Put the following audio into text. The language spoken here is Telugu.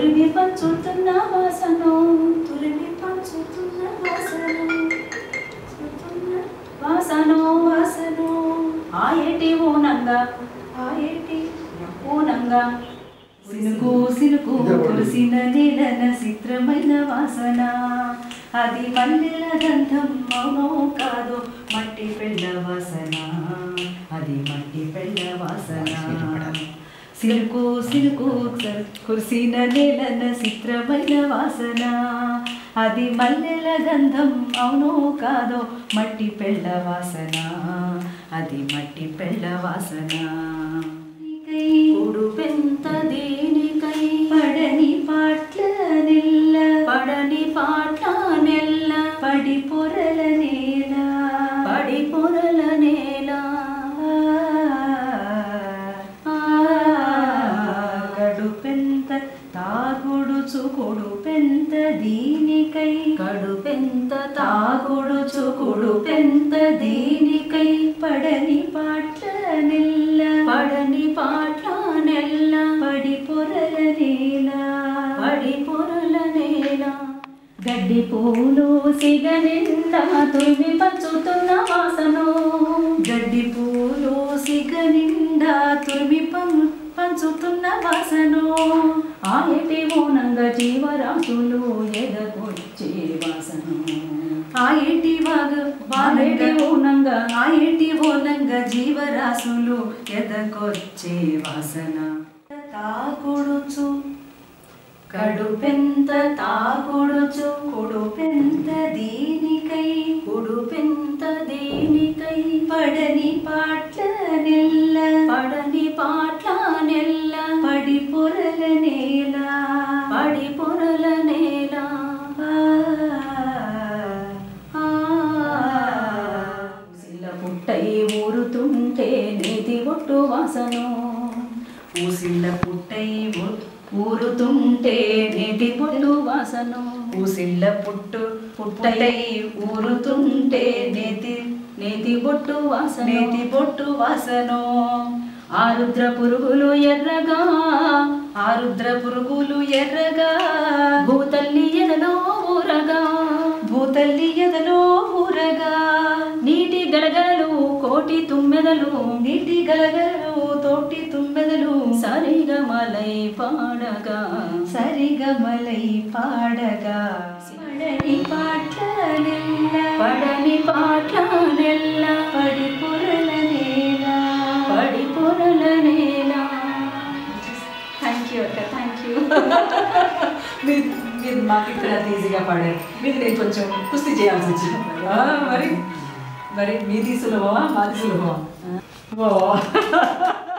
తురిమి పంచుతున్న వాసను తురిమి పంచుతున్న వాసను చూతున్న వాసను వాసను ఆయటి ఊనంగా ఆయటి ఊనంగా సినుకు సినుకు కురిసిన నీలన చిత్రమైన వాసన అది మల్లెల గంధం అవునో కాదో మట్టి పెళ్ళ వాసన అది మట్టి పెళ్ళ వాసన సినుకు సినుకు కురిసిన నీలన చిత్రమైన వాసన అది మల్లెల గంధం అవునో కాదో మట్టి పెళ్ళ వాసన అది మట్టి పెళ్ళ వాసన ఉడుపెంత దేనికై పడని పాట్ల నెల్ల పడని పాట్ల నెల్ల పడి పొరల నేల పడి పొరల నేల ఆ, కడుపెంత తాగుడు చుకుడు పెంత దీనికై కడుపెంత తాగుడు చుకుడు పెంత దీనికై పడని పాట్ల నెల్ల పడని పాట్ల నెల్ల పడి పొరల నేల పడి పొరల నేల గడ్డి పూలు సిగ నిండా తురిమి పంచుతున్న వాసను గడ్డి పూలు సిగ నిండా తురిమి పం- పంచుతున్న వాసను ఆయటి ఊనంగా జీవరాశులు ఎదకొచ్చే వాసను ఆయటి వాగ వానటి ఊనంగా ఆయటి ఓనంగా జీవరాశులు ఎదకొచ్చే వాసన తాకుడుచు కడుపెంత తాకుడుచు కుడుపెంత దీనికై ఉడుపెంత దేనికై పడని పాట్ల నెల్ల పడని పాట్ల నెల్ల పడి పొరల నేల పడి పొరల నేల ఆ, ఆ ఉసిల్ల పుట్టై ఊరుతుంటే నేతి ఒట్టు వాసను ఊసిల్ల పుట్టై ఊ- ఊరుతుంటే నేటి పొట్టు వాసను ఊసిల్ల పుట్టు పుట్టై ఊరుతుంటే నేతి నేతి బొట్టు వాసన నేతి బొట్టు వాసను ఆరుద్ర పురుగులు ఎర్రగా ఆరుద్ర పురుగులు ఎర్రగా భూతల్లి ఎదలో ఊరగా భూతల్లి ఎదలో ఊరగా నీటి గలగలలు కోటి తుమ్మెదలు నీటి గలగలలు తోటి తుమ్మెదలు సరిగమలై పాడగా సరిగమలై పాడగా పడని పాటల నెల్ల పడని పాట్ల నెల్ల పడి పొరల నేల పడి పొరల నేల థ్యాంక్ యూ అక్క థ్యాంక్ యూ మీరు మీరు మాకు ఇక్కడ అంత ఈజీగా పాడారు మీకు నేను కొంచెం కుస్తీ చేయాల్సి వచ్చింది ఆ, మరి మరి మీది సులభమా మాది సులభమా ఓ